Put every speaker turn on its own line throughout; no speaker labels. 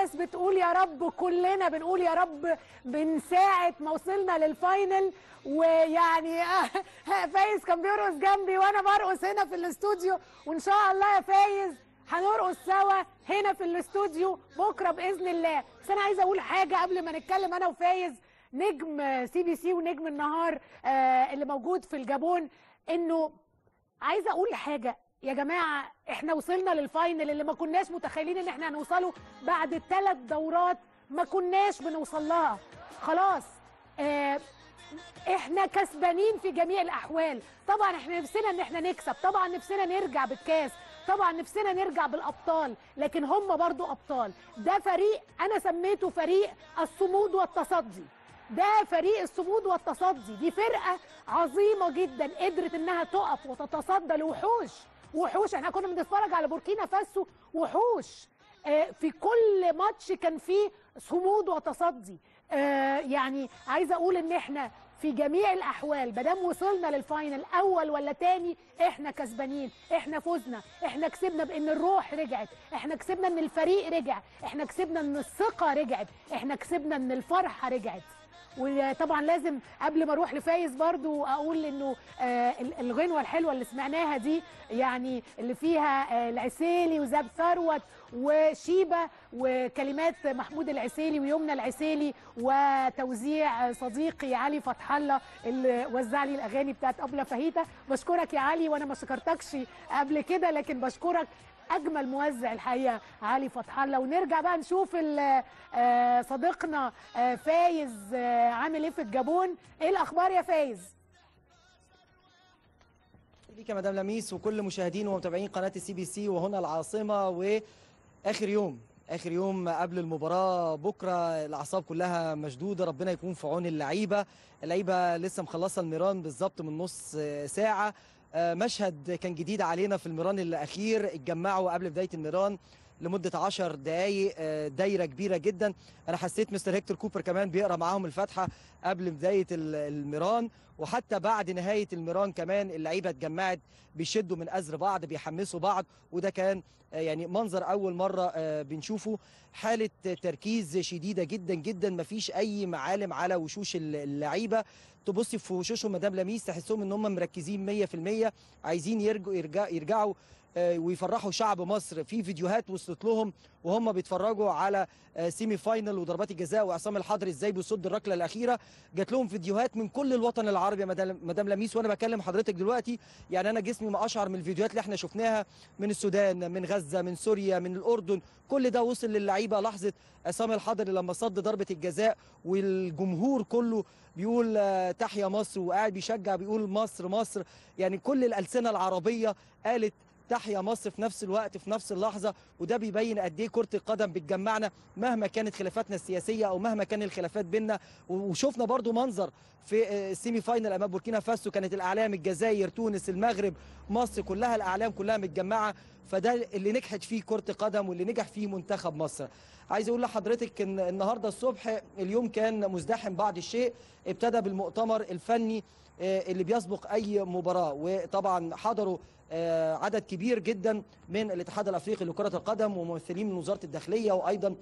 الناس بتقول يا رب كلنا بنقول يا رب من ساعه ما وصلنا للفاينل ويعني فايز كان بيرقص جنبي وانا برقص هنا في الاستوديو وان شاء الله يا فايز هنرقص سوا هنا في الاستوديو بكره باذن الله بس انا عايزه اقول حاجه قبل ما نتكلم انا وفايز نجم سي بي سي ونجم النهار آه اللي موجود في الجابون انه عايزه اقول حاجه يا جماعه احنا وصلنا للفاينل اللي ما كناش متخيلين ان احنا هنوصله بعد ثلاث دورات ما كناش بنوصل لها خلاص آه احنا كسبانين في جميع الاحوال طبعا احنا نفسنا ان احنا نكسب طبعا نفسنا نرجع بالكاس طبعا نفسنا نرجع بالابطال لكن هم برضو ابطال ده فريق انا سميته فريق الصمود والتصدي ده فريق الصمود والتصدي دي فرقه عظيمه جدا قدرت انها تقف وتتصدى لوحوش وحوش احنا كنا بنتفرج على بوركينا فاسو وحوش آه في كل ماتش كان فيه صمود وتصدي آه يعني عايزه اقول ان احنا في جميع الاحوال مادام وصلنا للفاينل اول ولا تاني احنا كسبانين احنا فزنا احنا كسبنا بان الروح رجعت احنا كسبنا ان الفريق رجع احنا كسبنا ان الثقه رجعت احنا كسبنا ان الفرحه رجعت وطبعا لازم قبل ما اروح لفايز برضو اقول انه آه الغنوه الحلوه اللي سمعناها دي يعني اللي فيها آه العسيلي وزاب ثروت وشيبه وكلمات محمود العسيلي ويمنى العسيلي وتوزيع صديقي علي فتح الله اللي وزع لي الاغاني بتاعت ابله فهيته بشكرك يا علي وانا ما شكرتكش قبل كده لكن بشكرك اجمل موزع الحقيقه علي فتح الله ونرجع بقى نشوف صديقنا فايز عامل ايه في الجابون ايه الاخبار يا فايز
ليك يا مدام لميس وكل مشاهدين ومتابعين قناه السي بي سي وهنا العاصمه واخر يوم اخر يوم قبل المباراه بكره الاعصاب كلها مشدوده ربنا يكون في عون اللعيبه اللعيبه لسه مخلصه الميران بالظبط من نص ساعه مشهد كان جديد علينا في الميران الاخير اتجمعوا قبل بدايه الميران لمده 10 دقائق دايره كبيره جدا انا حسيت مستر هيكتور كوبر كمان بيقرا معاهم الفاتحه قبل بدايه الميران وحتى بعد نهايه الميران كمان اللعيبه اتجمعت بيشدوا من ازر بعض بيحمسوا بعض وده كان يعني منظر اول مره بنشوفه حاله تركيز شديده جدا جدا مفيش اي معالم على وشوش اللعيبه تبصي في وشوشهم مدام لميس تحسهم ان هم مركزين 100% عايزين يرجعوا يرجع يرجعوا ويفرحوا شعب مصر في فيديوهات وصلت لهم وهم بيتفرجوا على سيمي فاينل وضربات الجزاء وعصام الحضري ازاي بيصد الركله الاخيره جات لهم فيديوهات من كل الوطن العربي يا مدام لميس وانا بكلم حضرتك دلوقتي يعني انا جسمي ما اشعر من الفيديوهات اللي احنا شفناها من السودان من غزه من سوريا من الاردن كل ده وصل للعيبه لحظه عصام الحضري لما صد ضربه الجزاء والجمهور كله بيقول تحيا مصر وقاعد بيشجع بيقول مصر مصر يعني كل الالسنه العربيه قالت تحيا مصر في نفس الوقت في نفس اللحظه وده بيبين قد ايه كره القدم بتجمعنا مهما كانت خلافاتنا السياسيه او مهما كان الخلافات بينا وشفنا برضو منظر في السيمي فاينل امام بوركينا فاسو كانت الاعلام الجزائر تونس المغرب مصر كلها الاعلام كلها متجمعه فده اللي نجحت فيه كره القدم واللي نجح فيه منتخب مصر عايز اقول لحضرتك ان النهارده الصبح اليوم كان مزدحم بعض الشيء ابتدى بالمؤتمر الفني اللي بيسبق اي مباراه وطبعا حضروا عدد كبير جدا من الاتحاد الافريقي لكره القدم وممثلين من وزاره الداخليه وايضا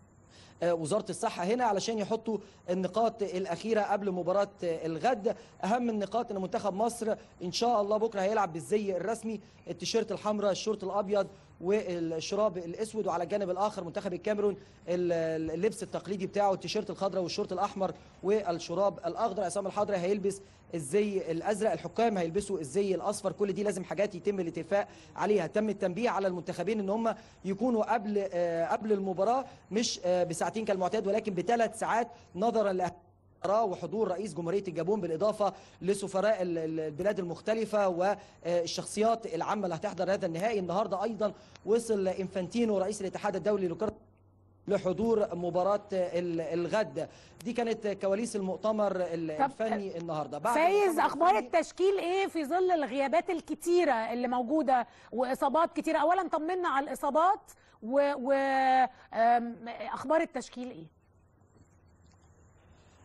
وزاره الصحه هنا علشان يحطوا النقاط الاخيره قبل مباراه الغد اهم النقاط ان منتخب مصر ان شاء الله بكره هيلعب بالزي الرسمي التيشيرت الحمراء الشورت الابيض والشراب الاسود وعلى الجانب الاخر منتخب الكاميرون اللبس التقليدي بتاعه التيشيرت الخضراء والشورت الاحمر والشراب الاخضر عصام الحضري هيلبس الزي الازرق الحكام هيلبسوا الزي الاصفر كل دي لازم حاجات يتم الاتفاق عليها تم التنبيه على المنتخبين ان هم يكونوا قبل قبل المباراه مش بساعتين كالمعتاد ولكن بثلاث ساعات نظرا ل وحضور رئيس جمهورية الجابون بالإضافة لسفراء البلاد المختلفة والشخصيات العامة اللي هتحضر هذا النهائي النهاردة أيضا وصل إنفانتينو رئيس الاتحاد الدولي لكرة لحضور مباراة الغد دي كانت كواليس المؤتمر الفني النهارده
بعد فايز اخبار التشكيل ايه في ظل الغيابات الكتيره اللي موجوده واصابات كتيره اولا طمنا على الاصابات واخبار التشكيل ايه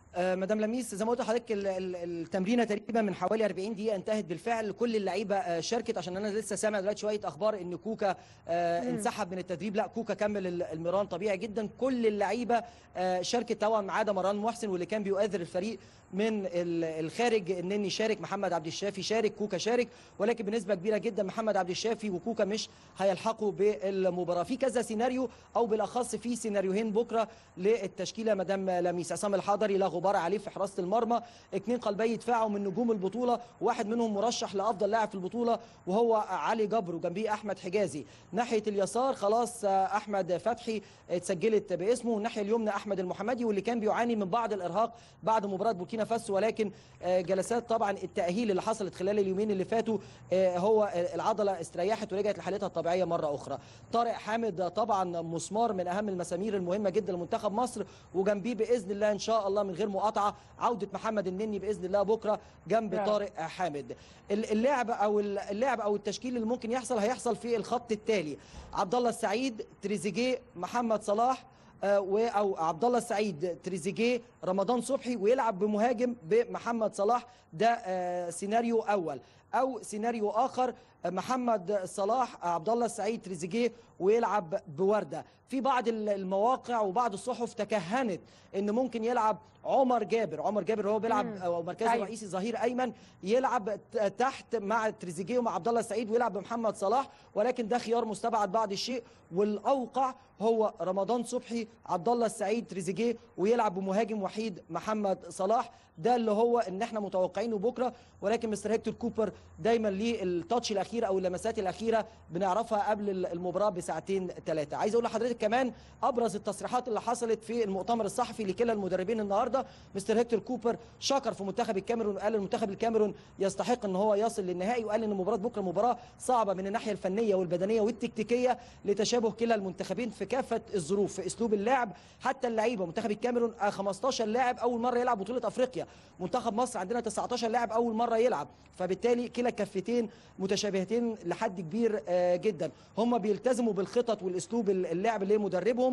آه، مدام لميس زي ما قلت لحضرتك ال- ال- التمرينه تقريبا من حوالي 40 دقيقه انتهت بالفعل كل اللعيبه آه، شاركت عشان انا لسه سامع دلوقتي شويه اخبار ان كوكا آه، انسحب من التدريب لا كوكا كمل ال- المران طبيعي جدا كل اللعيبه آه، شاركت طبعا ما عدا مروان محسن واللي كان بيؤثر الفريق من ال- الخارج النني شارك محمد عبد الشافي شارك كوكا شارك ولكن بنسبه كبيره جدا محمد عبد الشافي وكوكا مش هيلحقوا بالمباراه في كذا سيناريو او بالاخص في سيناريوهين بكره للتشكيله مدام لميس عصام الحضري لا غبار عليه في حراسه المرمى اثنين قلبي دفاعه من نجوم البطوله واحد منهم مرشح لافضل لاعب في البطوله وهو علي جبر وجنبيه احمد حجازي ناحيه اليسار خلاص آه، احمد فتحي اتسجلت باسمه والناحيه اليمنى احمد المحمدي واللي كان بيعاني من بعض الارهاق بعد مباراه بوركينا فاسو ولكن آه، جلسات طبعا التاهيل اللي حصلت خلال اليومين اللي فاتوا آه، هو العضله استريحت ورجعت لحالتها الطبيعيه مره اخرى طارق حامد طبعا مسمار من اهم المسامير المهمه جدا لمنتخب مصر وجنبيه باذن الله ان شاء الله من غير مقاطعه عوده محمد النني باذن الله بكره جنب
نعم.
طارق حامد ال- اللعب او ال- اللعب او التشكيل اللي ممكن يحصل هيحصل في الخط التالي عبد الله السعيد تريزيجيه محمد صلاح آه، و او عبد الله السعيد تريزيجيه رمضان صبحي ويلعب بمهاجم بمحمد صلاح ده آه، سيناريو اول او سيناريو اخر آه، محمد صلاح عبد الله السعيد تريزيجيه ويلعب بورده في بعض ال- المواقع وبعض الصحف تكهنت ان ممكن يلعب عمر جابر عمر جابر هو بيلعب
مم.
او مركزه
أيوة.
الرئيسي ظهير ايمن يلعب ت- تحت مع تريزيجيه ومع عبد الله السعيد ويلعب بمحمد صلاح ولكن ده خيار مستبعد بعض الشيء والاوقع هو رمضان صبحي عبد الله السعيد تريزيجيه ويلعب بمهاجم وحيد محمد صلاح ده اللي هو ان احنا متوقعينه بكره ولكن مستر هيكتور كوبر دايما ليه التاتش الاخير او اللمسات الاخيره بنعرفها قبل المباراه بساعتين ثلاثه عايز اقول لحضرتك كمان ابرز التصريحات اللي حصلت في المؤتمر الصحفي لكلا المدربين النهارده مستر هيكتور كوبر شكر في منتخب الكاميرون وقال المنتخب الكاميرون يستحق ان هو يصل للنهائي وقال ان مباراه بكره مباراه صعبه من الناحيه الفنيه والبدنيه والتكتيكيه لتشابه كلا المنتخبين في كافه الظروف في اسلوب اللعب حتى اللعيبه منتخب الكاميرون آه، 15 لاعب اول مره يلعب بطوله افريقيا منتخب مصر عندنا 19 لاعب اول مره يلعب فبالتالي كلا الكفتين متشابهتين لحد كبير آه، جدا هم بيلتزموا بالخطط والاسلوب اللعب اللي مدربهم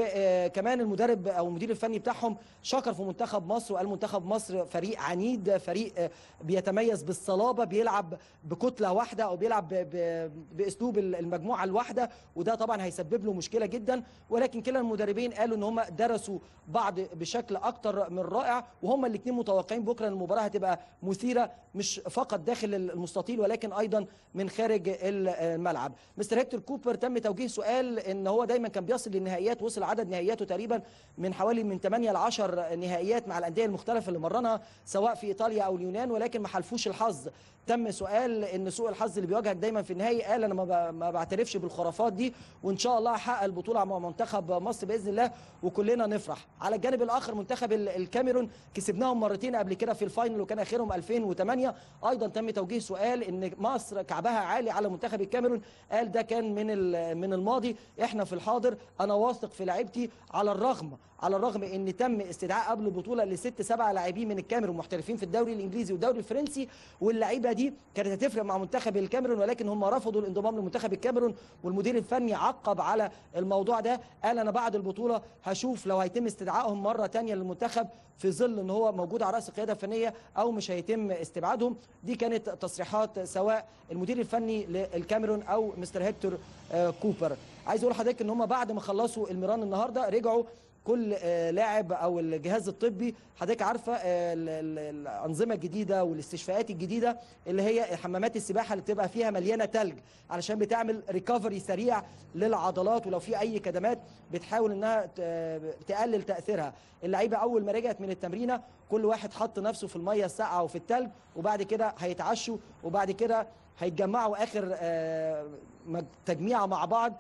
وكمان المدرب او المدير الفني بتاعهم شكر في منتخب مصر وقال منتخب مصر فريق عنيد فريق آه، بيتميز بالصلابه بيلعب بكتله واحده او بيلعب ب- ب- باسلوب المجموعه الواحده وده طبعا هيسبب له مشكله جدا ولكن كلا المدربين قالوا ان هم درسوا بعض بشكل اكتر من رائع وهم الاثنين متوقعين بكره إن المباراه هتبقى مثيره مش فقط داخل المستطيل ولكن ايضا من خارج الملعب مستر هيكتور كوبر تم توجيه سؤال ان هو دايما كان بيصل للنهائيات وصل عدد نهائياته تقريبا من حوالي من 8 ل 10 نهائيات مع الانديه المختلفه اللي مرنها سواء في ايطاليا او اليونان ولكن ما حلفوش الحظ تم سؤال ان سوء الحظ اللي بيواجهك دايما في النهائي قال انا ما ب- ما بعترفش بالخرافات دي وان شاء الله هحقق البطوله مع منتخب مصر باذن الله وكلنا نفرح على الجانب الاخر منتخب ال- الكاميرون كسبناهم مرتين قبل كده في الفاينل وكان اخرهم 2008 ايضا تم توجيه سؤال ان مصر كعبها عالي على منتخب الكاميرون قال ده كان من ال- من الماضي احنا في الحاضر انا واثق في لعيبتي على الرغم على الرغم ان تم استدعاء قبل البطوله لست سبع لاعبين من الكاميرون محترفين في الدوري الانجليزي والدوري الفرنسي واللعيبه دي كانت هتفرق مع منتخب الكاميرون ولكن هم رفضوا الانضمام لمنتخب الكاميرون والمدير الفني عقب على الموضوع ده قال انا بعد البطوله هشوف لو هيتم استدعائهم مره تانية للمنتخب في ظل ان هو موجود على راس القياده الفنيه او مش هيتم استبعادهم دي كانت تصريحات سواء المدير الفني للكاميرون او مستر هيكتور آه، كوبر عايز اقول لحضرتك ان هم بعد ما خلصوا الميران النهارده رجعوا كل آه، لاعب او الجهاز الطبي حضرتك عارفه آه، ال- ال- الانظمه الجديده والاستشفاءات الجديده اللي هي حمامات السباحه اللي بتبقى فيها مليانه تلج علشان بتعمل ريكفري سريع للعضلات ولو في اي كدمات بتحاول انها ت- تقلل تاثيرها اللعيبه اول ما رجعت من التمرينه كل واحد حط نفسه في الميه الساقعه وفي التلج وبعد كده هيتعشوا وبعد كده هيتجمعوا اخر آه، مج- تجميعه مع بعض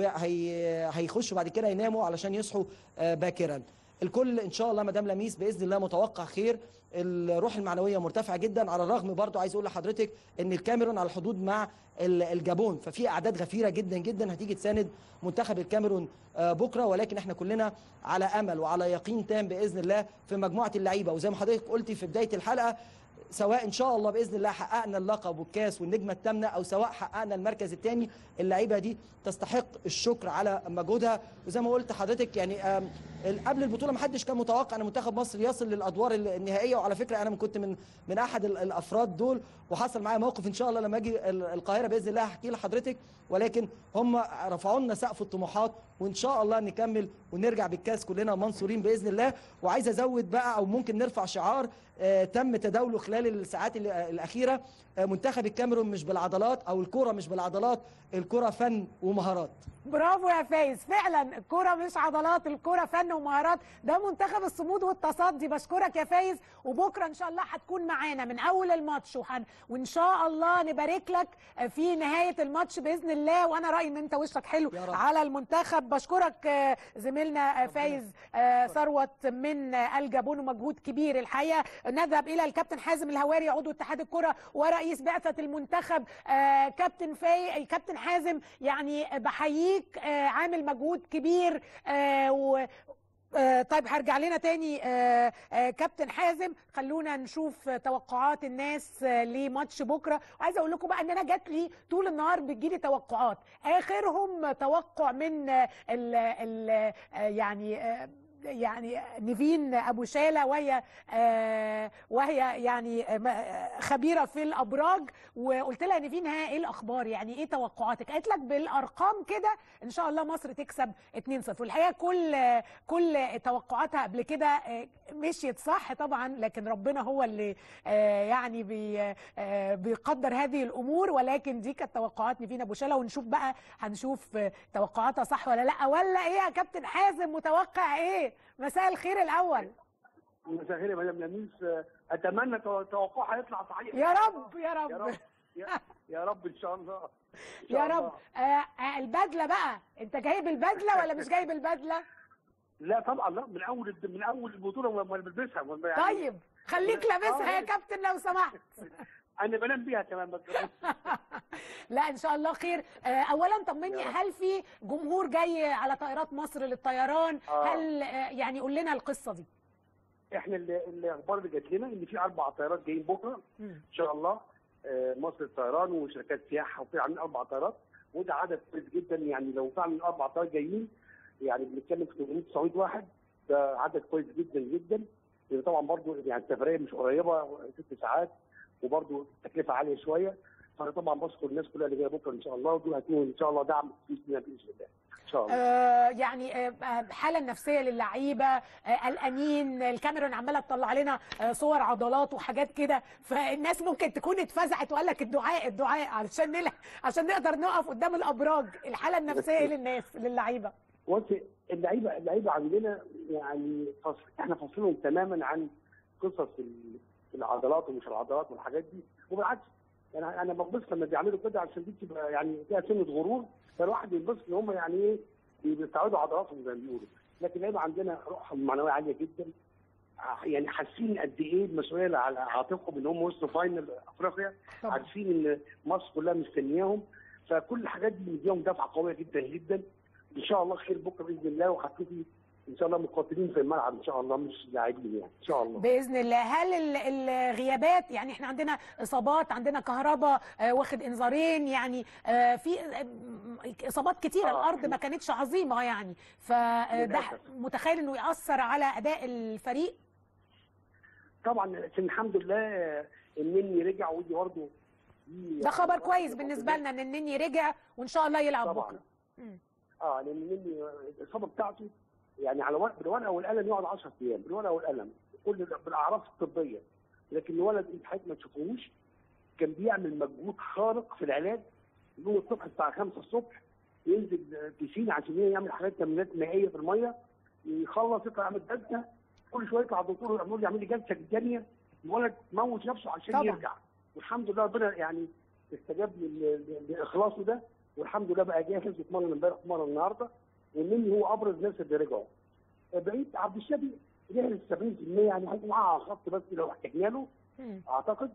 وهيخشوا بعد كده يناموا علشان يصحوا آه، باكرا الكل ان شاء الله مدام لميس باذن الله متوقع خير الروح المعنويه مرتفعه جدا على الرغم برضو عايز اقول لحضرتك ان الكاميرون على الحدود مع ال- الجابون ففي اعداد غفيره جدا جدا هتيجي تساند منتخب الكاميرون آه، بكره ولكن احنا كلنا على امل وعلى يقين تام باذن الله في مجموعه اللعيبه وزي ما حضرتك قلتي في بدايه الحلقه سواء ان شاء الله باذن الله حققنا اللقب والكاس والنجمه الثامنه او سواء حققنا المركز الثاني اللعيبه دي تستحق الشكر على مجهودها وزي ما قلت حضرتك يعني آم، ال- قبل البطوله ما حدش كان متوقع ان منتخب مصر يصل للادوار ال- النهائيه وعلى فكره انا كنت من من احد ال- الافراد دول وحصل معايا موقف ان شاء الله لما اجي ال- القاهره باذن الله هحكي لحضرتك ولكن هم رفعوا لنا سقف الطموحات وان شاء الله نكمل ونرجع بالكاس كلنا منصورين باذن الله وعايز ازود بقى او ممكن نرفع شعار آه، تم تداوله خلال الساعات ال- الاخيره آه، منتخب الكاميرون مش بالعضلات او الكره مش بالعضلات الكره فن ومهارات
برافو يا فايز فعلا الكرة مش عضلات الكرة فن ومهارات ده منتخب الصمود والتصدي بشكرك يا فايز وبكرة ان شاء الله هتكون معانا من اول الماتش وحن وان شاء الله نبارك لك في نهاية الماتش بإذن الله وانا رأيي ان انت وشك حلو
يا رب.
على المنتخب بشكرك آه، زميلنا آه، فايز آه، ثروت من آه، الجابون ومجهود كبير الحقيقة نذهب الى الكابتن حازم الهواري عضو اتحاد الكرة ورئيس بعثة المنتخب آه، كابتن فاي كابتن حازم يعني بحييك آه، عامل مجهود كبير آه، و آه، طيب هرجع لنا تاني آه، آه، كابتن حازم خلونا نشوف آه، توقعات الناس آه، لماتش بكره وعايزه اقول لكم بقى ان انا جات لي طول النهار بتجيلي توقعات اخرهم توقع من آه، ال ال آه، يعني آه، يعني نيفين ابو شاله وهي آه وهي يعني آه، م- آه، خبيره في الابراج وقلت لها نيفين ها ايه الاخبار يعني ايه توقعاتك قالت لك بالارقام كده ان شاء الله مصر تكسب 2-0 والحقيقه كل آه، كل توقعاتها قبل كده آه، مشيت صح طبعا لكن ربنا هو اللي آه، يعني بي آه، بيقدر هذه الامور ولكن دي كانت توقعات نيفين ابو شاله ونشوف بقى هنشوف آه، توقعاتها صح ولا لا ولا ايه يا كابتن حازم متوقع ايه مساء الخير الاول
مساء الخير يا مدام لميس آه، اتمنى تو- توقعها يطلع صحيح
يا رب يا
يا
رب
رب يا, يا رب ان شاء الله إن شاء
يا
الله.
رب آه آه، البدله بقى انت جايب البدله ولا مش جايب البدله
لا طبعا لا من اول من اول البطوله وانا بلبسها وأنا يعني
طيب خليك لابسها يا
آه.
كابتن لو سمحت
انا بنام بيها كمان بس
لا ان شاء الله خير آه، اولا طمني هل في جمهور جاي على طائرات مصر للطيران
آه.
هل آه، يعني قول لنا القصه دي
احنا اللي- الاخبار اللي جات لنا ان في اربع طيارات جايين بكره
مم.
ان شاء الله آه، مصر الطيران وشركات سياحه وفي عاملين اربع طيارات وده عدد كويس جدا يعني لو فعلا اربع طيارات جايين يعني بنتكلم في 800 900 واحد ده عدد كويس جدا جدا لان طبعا برضو يعني السفريه مش قريبه ست ساعات وبرضو التكلفه عاليه شويه فانا طبعا بشكر الناس كلها اللي جايه بكره ان شاء الله ودول هيكونوا ان شاء الله دعم كبير لنا باذن الله ان شاء الله
آه، يعني آه، آه، حاله نفسيه للعيبه آه، قلقانين الكاميرون عماله تطلع لنا آه، صور عضلات وحاجات كده فالناس ممكن تكون اتفزعت وقال لك الدعاء الدعاء علشان نلحق عشان نقدر نقف قدام الابراج الحاله النفسيه إيه للناس للعيبه
بص اللعيبه اللعيبه عندنا يعني فصل احنا فاصلهم تماما عن قصص ال- العضلات ومش العضلات والحاجات دي وبالعكس يعني انا بنبسط لما بيعملوا كده عشان دي بتبقى يعني فيها سنه غرور فالواحد ينبسط ان هم يعني ايه بيستعودوا عضلاتهم زي ما بيقولوا لكن اللعيبه عندنا روحهم المعنويه عاليه جدا ع- يعني حاسين قد ايه المسؤوليه اللي على عاتقهم ان هم وصلوا فاينل افريقيا
طبعا
عارفين ان مصر كلها مستنياهم فكل الحاجات دي مديهم دفعه قويه جدا جدا ان شاء الله خير بكره باذن الله وهتشوفي ان شاء الله مقاتلين في الملعب ان شاء الله مش لاعبين يعني ان شاء الله
باذن الله هل ال- الغيابات يعني احنا عندنا اصابات عندنا كهرباء آه، واخد انذارين يعني آه، في آه، اصابات كتيره
آه.
الارض ما كانتش عظيمه يعني فده
للأسف.
متخيل انه ياثر على اداء الفريق
طبعا لكن الحمد لله النني رجع ودي برضه دي
ده خبر
يعني
كويس بالنسبه لنا ان النني رجع وان شاء الله يلعب
طبعا
بكره مم.
اه لان النني الاصابه بتاعته يعني على ورق بالورقه والقلم يقعد 10 ايام بالورقه والقلم كل بالاعراف الطبيه لكن الولد انت حضرتك ما تشوفوش كان بيعمل مجهود خارق في العلاج يقوم الصبح الساعه 5 الصبح ينزل بيسين عشان يعمل حاجات تمرينات مائيه في الميه يخلص يطلع يعمل جلسه كل شويه يطلع الدكتور يعمل يعمل لي جلسه الثانيه الولد موت نفسه عشان
طبعا.
يرجع والحمد لله ربنا يعني استجاب لل- لل- لاخلاصه ده والحمد لله بقى جاهز واتمرن امبارح واتمرن النهارده والنني هو ابرز الناس اللي رجعوا بقيت عبد الشافي جاهز 70% يعني هيبقى معاه على الخط بس لو احتاجنا له
مم.
اعتقد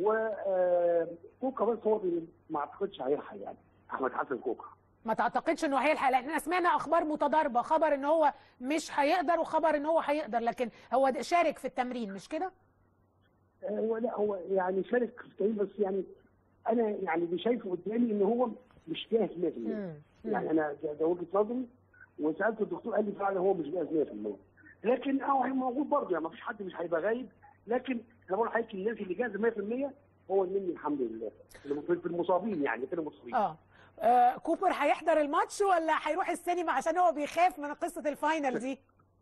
وكوكا بس هو اللي ما اعتقدش هيلحق يعني احمد حسن كوكا
ما تعتقدش انه هيلحق لان احنا سمعنا اخبار متضاربه خبر ان هو مش هيقدر وخبر ان هو هيقدر لكن هو شارك في التمرين مش كده
آه، هو لا هو يعني شارك في التأهيل بس يعني انا يعني اللي شايفه قدامي ان هو مش جاهز 100%
مم.
يعني انا ده ده وجهه نظري وسالت الدكتور قال لي فعلا هو مش جاهز 100% لكن هو هيبقى موجود برضه يعني ما فيش حد مش هيبقى غايب لكن انا بقول لحضرتك الناس اللي جاهزه 100% هو النني الحمد لله في المصابين يعني كده المصابين
اه آه، كوبر هيحضر الماتش ولا هيروح السينما عشان هو بيخاف من قصه الفاينل دي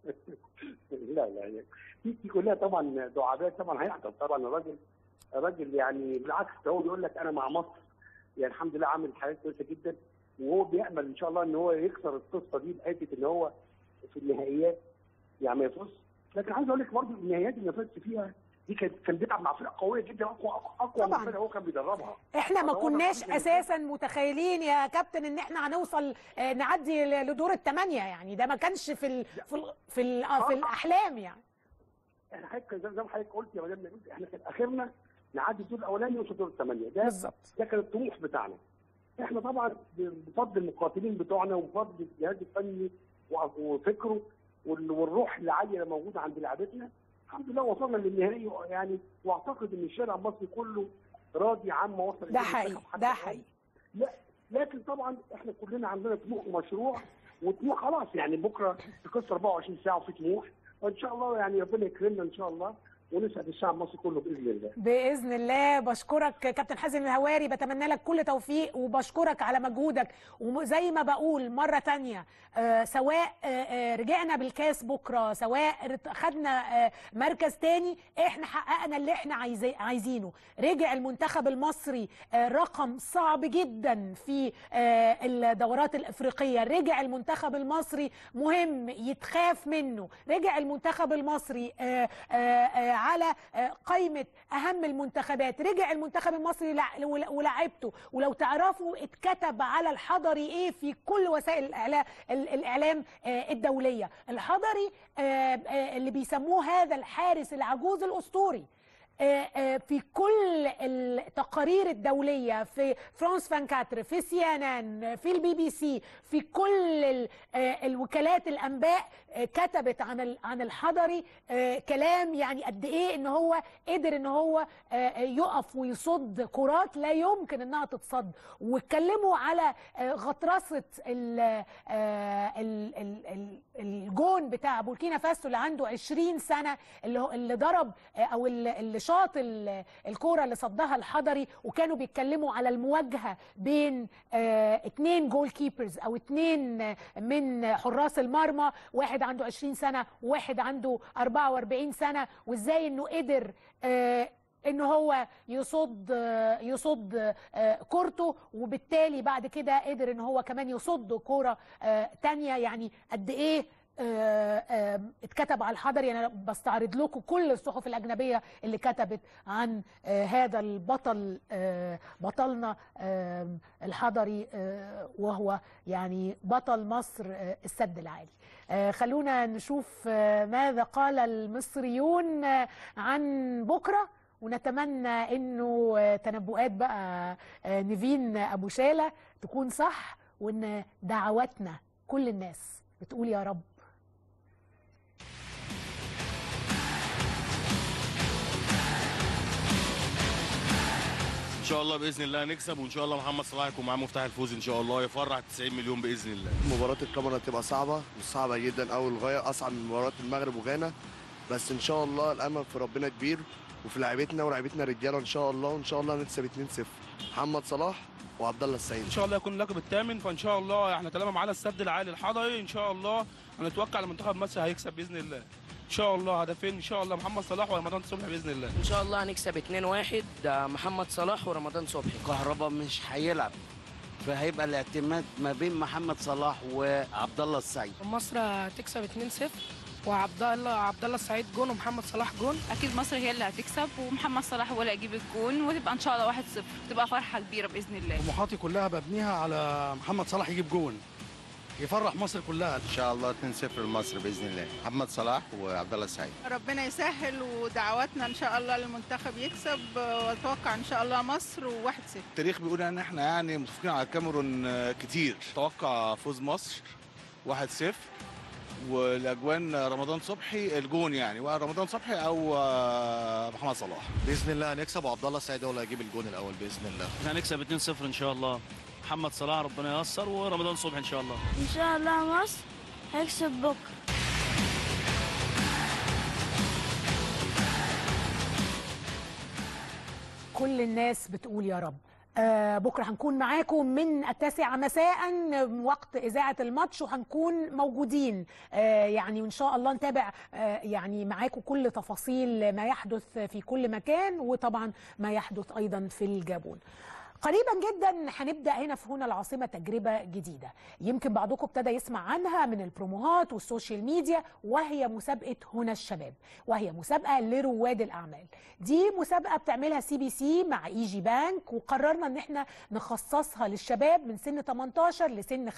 لا لا يعني دي دي كلها طبعا دعابات طبعا هيحصل طبعا الراجل الراجل يعني بالعكس ده هو بيقول لك انا مع مصر يعني الحمد لله عامل حاجات كويسه جدا وهو بيامل ان شاء الله ان هو يكسر القصه دي بحته ان هو في النهائيات يعني ما يفوز لكن عايز اقول لك برضه النهائيات اللي فاز فيها دي كانت كان بيلعب مع فرق قويه جدا اقوى اقوى
طبعاً.
من فرقه هو كان بيدربها
احنا ما
فهو
كناش
الراجل-
اساسا متخيلين يا كابتن ان احنا هنوصل آه، نعدي ل- لدور الثمانيه يعني ده ما كانش في ال في ال في, ال في الاحلام يعني
احنا حضرتك زي زي ما حضرتك قلت يا مدام نبيل، احنا كان اخرنا نعدي الدور الاولاني ونوصل دور الثمانيه ده
بالظبط
ده كان الطموح بتاعنا احنا طبعا بفضل المقاتلين بتوعنا وبفضل الجهاز الفني و- وفكره وال- والروح العاليه اللي موجوده عند لعبتنا الحمد لله وصلنا للنهائي يعني واعتقد ان الشارع المصري كله راضي عما وصل
ده
إليه
حقيقي
المنتخب حتى
ده
الآن.
حقيقي
لا لكن طبعا احنا كلنا عندنا طموح ومشروع وطموح خلاص يعني بكره تكسر 24 ساعه وفي طموح وان شاء الله يعني ربنا يكرمنا ان شاء الله ونسعد الشعب المصري كله باذن الله
باذن الله بشكرك كابتن حازم الهواري بتمنى لك كل توفيق وبشكرك على مجهودك وزي ما بقول مره تانية آه، سواء آه، آه، رجعنا بالكاس بكره سواء رت- خدنا آه، مركز تاني احنا حققنا اللي احنا عايزي- عايزينه رجع المنتخب المصري آه، رقم صعب جدا في آه، الدورات الافريقيه رجع المنتخب المصري مهم يتخاف منه رجع المنتخب المصري آه، آه، آه، على آه، قائمه اهم المنتخبات رجع المنتخب المصري لع- ول- ولاعيبته ولو تعرفوا اتكتب على الحضري ايه في كل وسائل الاعلام الاعلام آه، الدوليه الحضري آه، آه، اللي بيسموه هذا الحارس العجوز الاسطوري آه، آه، في كل التقارير الدولية في فرانس 24 في سي ان ان في البي بي سي في كل ال- آه، الوكالات الانباء آه، كتبت عن ال- عن الحضري آه، كلام يعني قد ايه ان هو قدر ان هو آه، يقف ويصد كرات لا يمكن انها تتصد واتكلموا على آه، غطرسه ال- آه، ال- ال- ال- الجون بتاع بوركينا فاسو اللي عنده 20 سنه اللي هو اللي ضرب آه، او اللي اللي شاط ال- الكوره اللي صدها الحضري وكانوا بيتكلموا على المواجهه بين آه، اتنين جول كيبرز او اتنين آه، من حراس المرمى واحد عنده 20 سنه وواحد عنده 44 سنه وازاي انه قدر آه، ان هو يصد آه، يصد آه، كورته وبالتالي بعد كده قدر ان هو كمان يصد كوره آه، تانية يعني قد ايه آه، آه، اتكتب على الحضري انا بستعرض لكم كل الصحف الاجنبيه اللي كتبت عن آه، هذا البطل آه، بطلنا آه، الحضري آه، وهو يعني بطل مصر آه، السد العالي آه، خلونا نشوف آه، ماذا قال المصريون آه، عن بكره ونتمنى انه آه، تنبؤات بقى آه، نيفين ابو شاله تكون صح وان دعواتنا كل الناس بتقول يا رب
ان شاء الله باذن الله نكسب وان شاء الله محمد صلاح يكون معاه مفتاح الفوز ان شاء الله يفرح 90 مليون باذن الله
مباراة الكاميرا تبقى صعبة مش صعبة جدا أوي للغاية أصعب من مباراة المغرب وغانا بس إن شاء الله الأمل في ربنا كبير وفي لعيبتنا ولاعيبتنا رجالة إن شاء الله وإن شاء الله نكسب 2-0 محمد صلاح وعبد الله السعيد
ان شاء الله يكون اللقب الثامن فان شاء الله احنا طالما معانا السد العالي الحضري ان شاء الله هنتوقع على منتخب مصر هيكسب باذن الله ان شاء الله هدفين ان شاء الله محمد صلاح ورمضان صبحي باذن الله
ان شاء الله هنكسب 2-1 ده محمد صلاح ورمضان صبحي
كهربا مش هيلعب فهيبقى الاعتماد ما بين محمد صلاح وعبد الله السعيد
مصر هتكسب 2-0 وعبد الله عبد الله السعيد جون ومحمد صلاح جون
اكيد مصر هي اللي هتكسب ومحمد صلاح هو اللي هيجيب الجون وتبقى ان شاء الله 1-0 تبقى فرحه كبيره باذن الله
طموحاتي كلها ببنيها على محمد صلاح يجيب جون يفرح مصر كلها
ان شاء الله 2-0 لمصر باذن الله محمد صلاح وعبد الله السعيد
ربنا يسهل ودعواتنا ان شاء الله للمنتخب يكسب واتوقع ان شاء الله مصر وواحد صفر
التاريخ بيقول ان احنا يعني متفقين على الكاميرون آه، كتير توقع فوز مصر 1-0 والاجوان رمضان صبحي الجون يعني ورمضان صبحي او آه، محمد صلاح
باذن الله هنكسب وعبد الله السعيد هو اللي هيجيب الجون الاول باذن الله
احنا هنكسب 2-0 ان شاء الله محمد صلاح ربنا ييسر ورمضان صبحي ان شاء الله
ان شاء الله مصر هيكسب بكره
كل الناس بتقول يا رب آه بكره هنكون معاكم من التاسعة مساء وقت إذاعة الماتش وهنكون موجودين آه يعني وإن شاء الله نتابع آه يعني معاكم كل تفاصيل ما يحدث في كل مكان وطبعا ما يحدث أيضا في الجابون قريبا جدا هنبدا هنا في هنا العاصمه تجربه جديده يمكن بعضكم ابتدى يسمع عنها من البروموهات والسوشيال ميديا وهي مسابقه هنا الشباب وهي مسابقه لرواد الاعمال دي مسابقه بتعملها سي بي سي مع اي جي بانك وقررنا ان احنا نخصصها للشباب من سن 18 لسن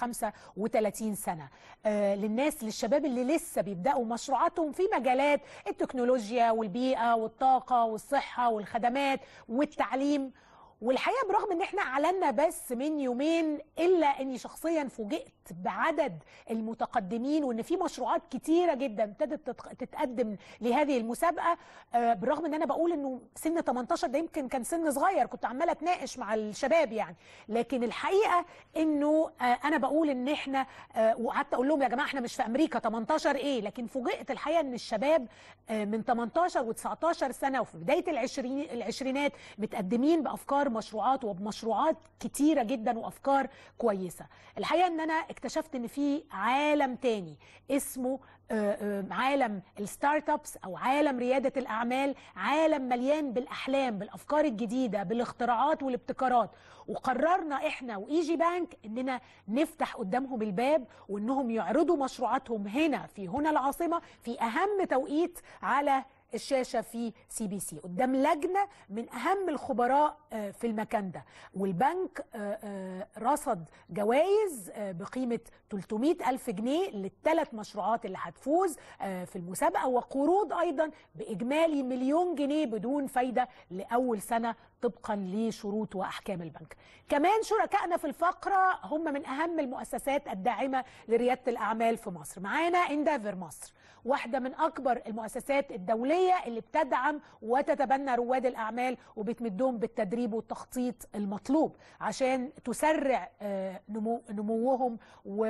35 سنه آه للناس للشباب اللي لسه بيبداوا مشروعاتهم في مجالات التكنولوجيا والبيئه والطاقه والصحه والخدمات والتعليم والحقيقه برغم ان احنا اعلنا بس من يومين الا اني شخصيا فوجئت بعدد المتقدمين وان في مشروعات كتيره جدا ابتدت تتق- تتقدم لهذه المسابقه آه، بالرغم ان انا بقول انه سن 18 ده يمكن كان سن صغير كنت عماله اتناقش مع الشباب يعني لكن الحقيقه انه آه، انا بقول ان احنا آه، وقعدت اقول لهم يا جماعه احنا مش في امريكا 18 ايه لكن فوجئت الحقيقه ان الشباب آه، من 18 و19 سنه وفي بدايه العشرين العشرينات متقدمين بافكار مشروعات وبمشروعات كتيره جدا وافكار كويسه الحقيقه ان انا اكتشفت ان في عالم تاني اسمه آه، آه، عالم الستارت ابس او عالم رياده الاعمال عالم مليان بالاحلام بالافكار الجديده بالاختراعات والابتكارات وقررنا احنا واي جي بانك اننا نفتح قدامهم الباب وانهم يعرضوا مشروعاتهم هنا في هنا العاصمه في اهم توقيت على الشاشه في سي بي سي قدام لجنه من اهم الخبراء آه، في المكان ده والبنك آه، آه، رصد جوائز آه، بقيمه 300 الف جنيه للثلاث مشروعات اللي هتفوز آه، في المسابقه وقروض ايضا باجمالي مليون جنيه بدون فايده لاول سنه طبقا لشروط واحكام البنك. كمان شركائنا في الفقره هم من اهم المؤسسات الداعمه لرياده الاعمال في مصر. معانا اندافر مصر واحده من اكبر المؤسسات الدوليه اللي بتدعم وتتبنى رواد الاعمال وبتمدهم بالتدريب والتخطيط المطلوب عشان تسرع آه، نمو نموهم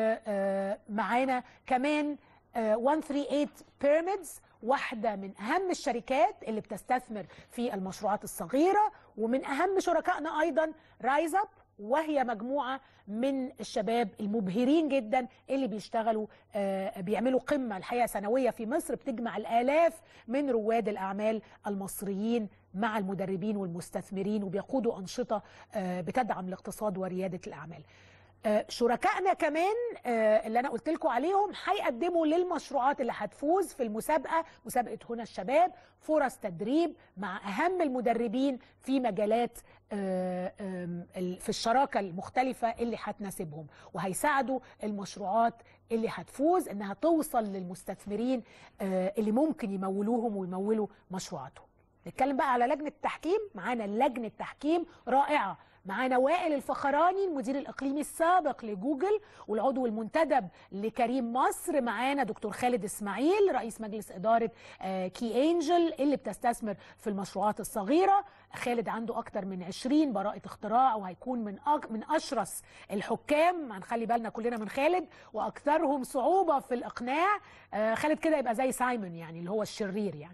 ومعانا كمان آه، 138 بيراميدز واحدة من أهم الشركات اللي بتستثمر في المشروعات الصغيرة ومن أهم شركائنا أيضا رايز اب وهي مجموعة من الشباب المبهرين جدا اللي بيشتغلوا آه، بيعملوا قمة الحقيقة سنوية في مصر بتجمع الآلاف من رواد الأعمال المصريين مع المدربين والمستثمرين وبيقودوا أنشطة آه، بتدعم الاقتصاد وريادة الأعمال آه، شركائنا كمان آه، اللي انا قلت لكم عليهم هيقدموا للمشروعات اللي هتفوز في المسابقه مسابقه هنا الشباب فرص تدريب مع اهم المدربين في مجالات آه، آم، ال- في الشراكه المختلفه اللي هتناسبهم وهيساعدوا المشروعات اللي هتفوز انها توصل للمستثمرين آه، اللي ممكن يمولوهم ويمولوا مشروعاتهم نتكلم بقى على لجنه التحكيم معانا لجنه تحكيم رائعه معانا وائل الفخراني المدير الاقليمي السابق لجوجل والعضو المنتدب لكريم مصر معانا دكتور خالد اسماعيل رئيس مجلس اداره آه، كي انجل اللي بتستثمر في المشروعات الصغيره خالد عنده اكتر من 20 براءه اختراع وهيكون من أك... من اشرس الحكام هنخلي بالنا كلنا من خالد واكثرهم صعوبه في الاقناع آه، خالد كده يبقى زي سايمون يعني اللي هو الشرير يعني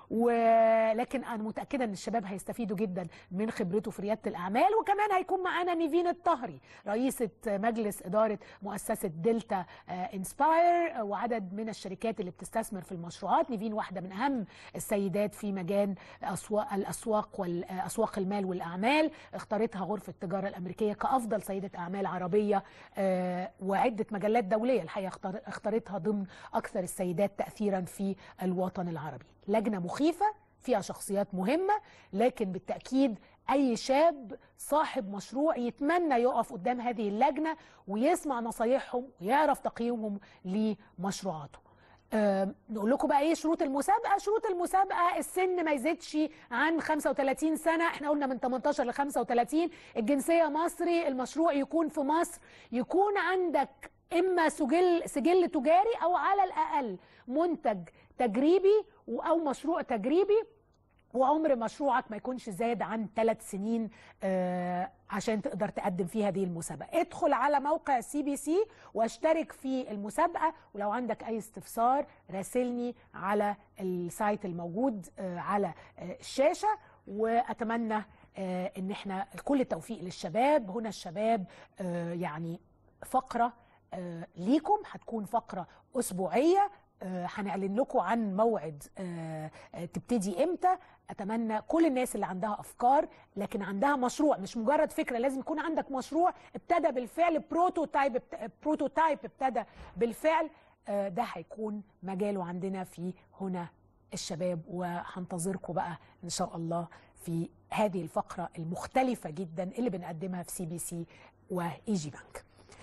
ولكن انا متاكده ان الشباب هيستفيدوا جدا من خبرته في رياده الاعمال وكمان هيكون معانا نيفين الطهري رئيسه مجلس اداره مؤسسه دلتا آه، انسباير آه، وعدد من الشركات اللي بتستثمر في المشروعات نيفين واحده من اهم السيدات في مجال اسواق الاسواق والاسواق المال والاعمال اختارتها غرفه التجاره الامريكيه كافضل سيده اعمال عربيه آه، وعده مجلات دوليه الحقيقه اختار- اختارتها ضمن اكثر السيدات تاثيرا في الوطن العربي لجنه مخيفه فيها شخصيات مهمه لكن بالتاكيد اي شاب صاحب مشروع يتمنى يقف قدام هذه اللجنه ويسمع نصايحهم ويعرف تقييمهم لمشروعاته آم، نقول لكم بقى ايه شروط المسابقه شروط المسابقه السن ما يزيدش عن 35 سنه احنا قلنا من 18 ل 35 الجنسيه مصري المشروع يكون في مصر يكون عندك اما سجل سجل تجاري او على الاقل منتج تجريبي و- او مشروع تجريبي وعمر مشروعك ما يكونش زاد عن ثلاث سنين آه، عشان تقدر تقدم فيه هذه المسابقه ادخل على موقع سي بي سي واشترك في المسابقه ولو عندك اي استفسار راسلني على السايت الموجود آه، على آه، الشاشه واتمنى آه، ان احنا كل التوفيق للشباب هنا الشباب آه، يعني فقره آه، ليكم هتكون فقره اسبوعيه آه، هنعلن لكم عن موعد آه، آه، تبتدي امتى اتمنى كل الناس اللي عندها افكار لكن عندها مشروع مش مجرد فكره لازم يكون عندك مشروع ابتدى بالفعل بروتوتايب بروتوتايب ابتدى بالفعل آه، ده هيكون مجاله عندنا في هنا الشباب وهنتظركم بقى ان شاء الله في هذه الفقره المختلفه جدا اللي بنقدمها في سي بي سي واي جي بنك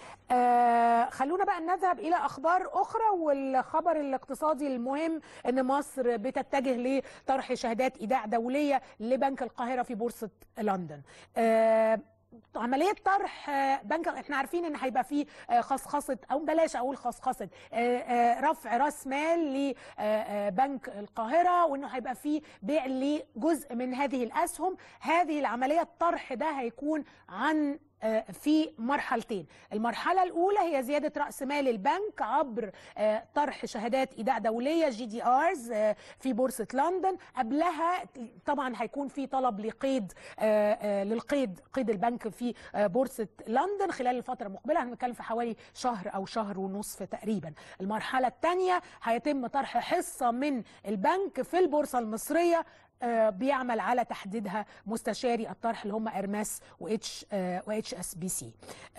آه خلونا بقى نذهب الى اخبار اخرى والخبر الاقتصادي المهم ان مصر بتتجه لطرح شهادات ايداع دوليه لبنك القاهره في بورصه لندن آه عمليه طرح آه، بنك احنا عارفين ان هيبقى فيه آه، خصخصه او بلاش اقول خصخصه آه، آه، رفع راس مال لبنك القاهره وانه هيبقى فيه بيع لجزء من هذه الاسهم هذه العمليه الطرح ده هيكون عن آه، في مرحلتين المرحلة الأولى هي زيادة رأس مال البنك عبر آه، طرح شهادات إيداع دولية جي دي آرز في بورصة لندن قبلها طبعا هيكون في طلب لقيد آه، آه، للقيد قيد البنك في آه، بورصة لندن خلال الفترة المقبلة هنتكلم في حوالي شهر أو شهر ونصف تقريبا المرحلة الثانية هيتم طرح حصة من البنك في البورصة المصرية آه، بيعمل على تحديدها مستشاري الطرح اللي هم ارماس واتش واتش اس بي سي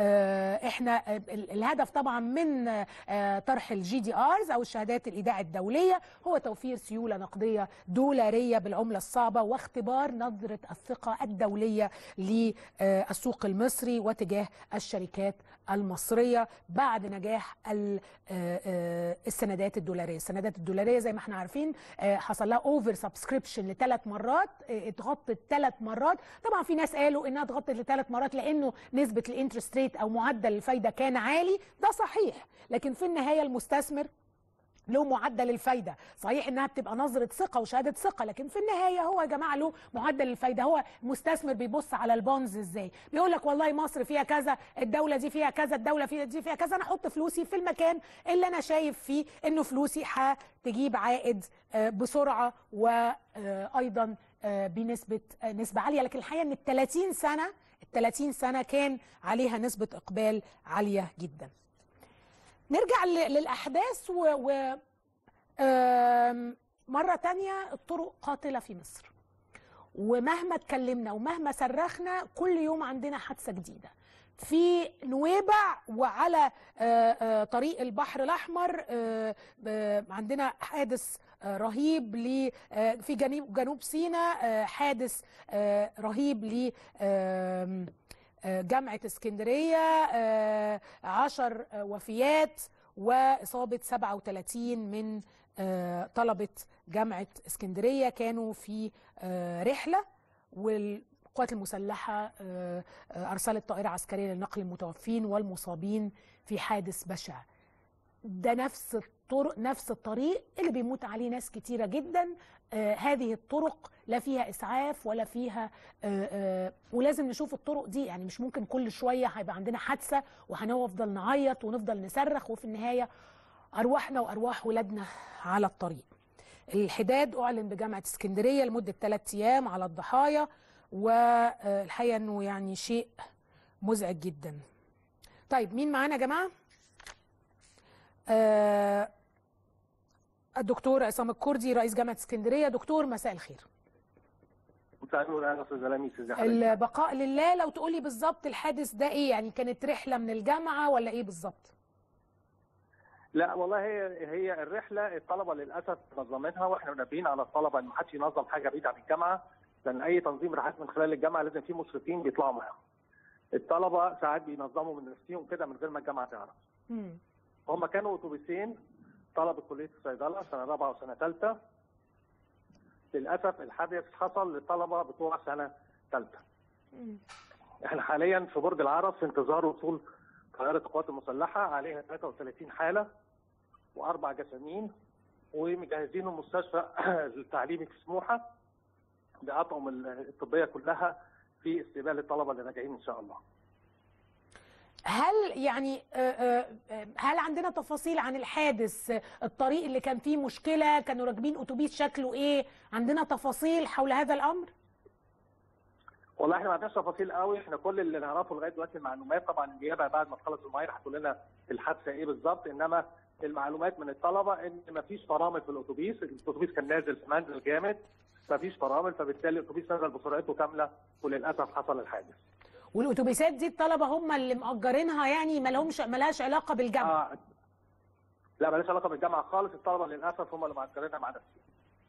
احنا آه، ال- الهدف طبعا من آه، طرح الجي دي ارز او الشهادات الايداع الدوليه هو توفير سيوله نقديه دولاريه بالعمله الصعبه واختبار نظره الثقه الدوليه للسوق المصري وتجاه الشركات المصريه بعد نجاح ال- آه، آه، السندات الدولاريه السندات الدولاريه زي ما احنا عارفين آه، حصل لها اوفر سبسكريبشن لثلاث مرات آه، اتغطت ثلاث مرات طبعا في ناس قالوا انها اتغطت لثلاث مرات لانه نسبه الانترست ريت او معدل الفايده كان عالي ده صحيح لكن في النهايه المستثمر له معدل الفايدة صحيح انها بتبقى نظرة ثقة وشهادة ثقة لكن في النهاية هو يا جماعة له معدل الفايدة هو مستثمر بيبص على البونز ازاي بيقول لك والله مصر فيها كذا الدولة دي فيها كذا الدولة فيها دي فيها كذا انا احط فلوسي في المكان اللي انا شايف فيه انه فلوسي هتجيب عائد آه، بسرعة وايضا بنسبة آه، نسبة عالية لكن الحقيقة ان ال 30 سنة ال 30 سنة كان عليها نسبة اقبال عالية جدا نرجع ل- للأحداث و, و... آم، مرة تانية الطرق قاتلة في مصر ومهما اتكلمنا ومهما صرخنا كل يوم عندنا حادثة جديدة في نويبع وعلى آه، آه، طريق البحر الأحمر آه، آه، عندنا حادث آه، رهيب ل آه، في جنوب جنوب سيناء آه، حادث آه، رهيب ل آم، آه، جامعة اسكندرية آه، عشر آه، وفيات وإصابة 37 من آه، طلبة جامعة اسكندرية كانوا في آه، رحلة والقوات المسلحة آه، آه، أرسلت طائرة عسكرية لنقل المتوفين والمصابين في حادث بشع ده نفس الطرق نفس الطريق اللي بيموت عليه ناس كتيرة جدا آه هذه الطرق لا فيها إسعاف ولا فيها آه آه ولازم نشوف الطرق دي يعني مش ممكن كل شوية هيبقى عندنا حادثة وهنفضل نعيط ونفضل نصرخ وفي النهاية أرواحنا وأرواح ولادنا على الطريق الحداد أعلن بجامعة اسكندرية لمدة ثلاثة أيام على الضحايا والحقيقة أنه يعني شيء مزعج جدا طيب مين معانا يا جماعة؟ آه الدكتور عصام الكردي رئيس جامعة اسكندرية دكتور مساء الخير
مساء النور اهلا استاذ لميس ازي حضرتك
البقاء لله لو تقولي بالظبط الحادث ده ايه يعني كانت رحلة من الجامعة ولا ايه بالظبط
لا والله هي هي الرحله الطلبه للاسف منظمينها واحنا منبهين على الطلبه ان ما حدش ينظم حاجه بعيد عن الجامعه لان اي تنظيم رحلات من خلال الجامعه لازم في مشرفين بيطلعوا معاهم. الطلبه ساعات بينظموا من نفسهم كده من غير ما الجامعه تعرف.
مم.
هم كانوا اتوبيسين طلبه كليه الصيدله سنه رابعه وسنه ثالثه. للاسف الحادث حصل للطلبه بتوع سنه ثالثه.
مم.
احنا حاليا في برج العرب في انتظار وصول طائره القوات المسلحه عليها 33 حاله واربع جسامين ومجهزين المستشفى التعليمي في سموحه باطقم الطبيه كلها في استقبال الطلبه اللي راجعين ان شاء الله.
هل يعني آه، آه، آه، هل عندنا تفاصيل عن الحادث آه، الطريق اللي كان فيه مشكله كانوا راكبين اتوبيس شكله ايه عندنا تفاصيل حول هذا الامر
والله احنا ما عندناش تفاصيل قوي احنا كل اللي نعرفه لغايه دلوقتي المعلومات طبعا النيابه بعد ما تخلص المعايير هتقول لنا الحادثه ايه بالظبط انما المعلومات من الطلبه ان ما فيش فرامل في الاتوبيس الاتوبيس كان نازل في منزل جامد ما فيش فرامل فبالتالي الاتوبيس نزل بسرعته كامله وللاسف حصل الحادث
والاتوبيسات دي الطلبه هم اللي مأجرينها يعني ما لهمش ما لهاش علاقه بالجامعه
آه. لا مالهاش علاقه بالجامعه خالص الطلبه للاسف هم اللي معسكرينها مع نفسهم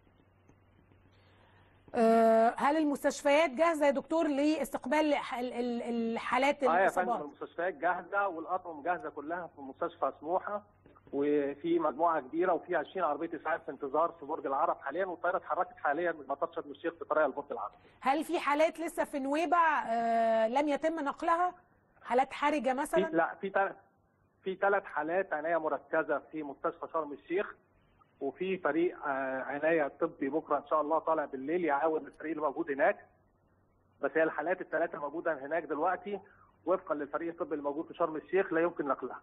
آه، هل المستشفيات جاهزه يا دكتور لاستقبال ح- ال- ال- الحالات
اه يا فندم
الاصابات
المستشفيات جاهزه والاطقم جاهزه كلها في مستشفى سموحه وفي مجموعه كبيره وفي 20 عربيه اسعاف في انتظار في برج العرب حاليا والطائره اتحركت حاليا من مطار شرم الشيخ في طريقها لبرج العرب.
هل في حالات لسه في نويبع آه، لم يتم نقلها حالات حرجه
في
مثلا
لا في ثلاث في ثلاث حالات عنايه مركزه في مستشفى شرم الشيخ وفي فريق آه، عنايه طبي بكره ان شاء الله طالع بالليل يعاون الفريق اللي موجود هناك بس هي الحالات الثلاثه موجوده هناك دلوقتي وفقا للفريق الطبي الموجود في شرم الشيخ لا يمكن نقلها.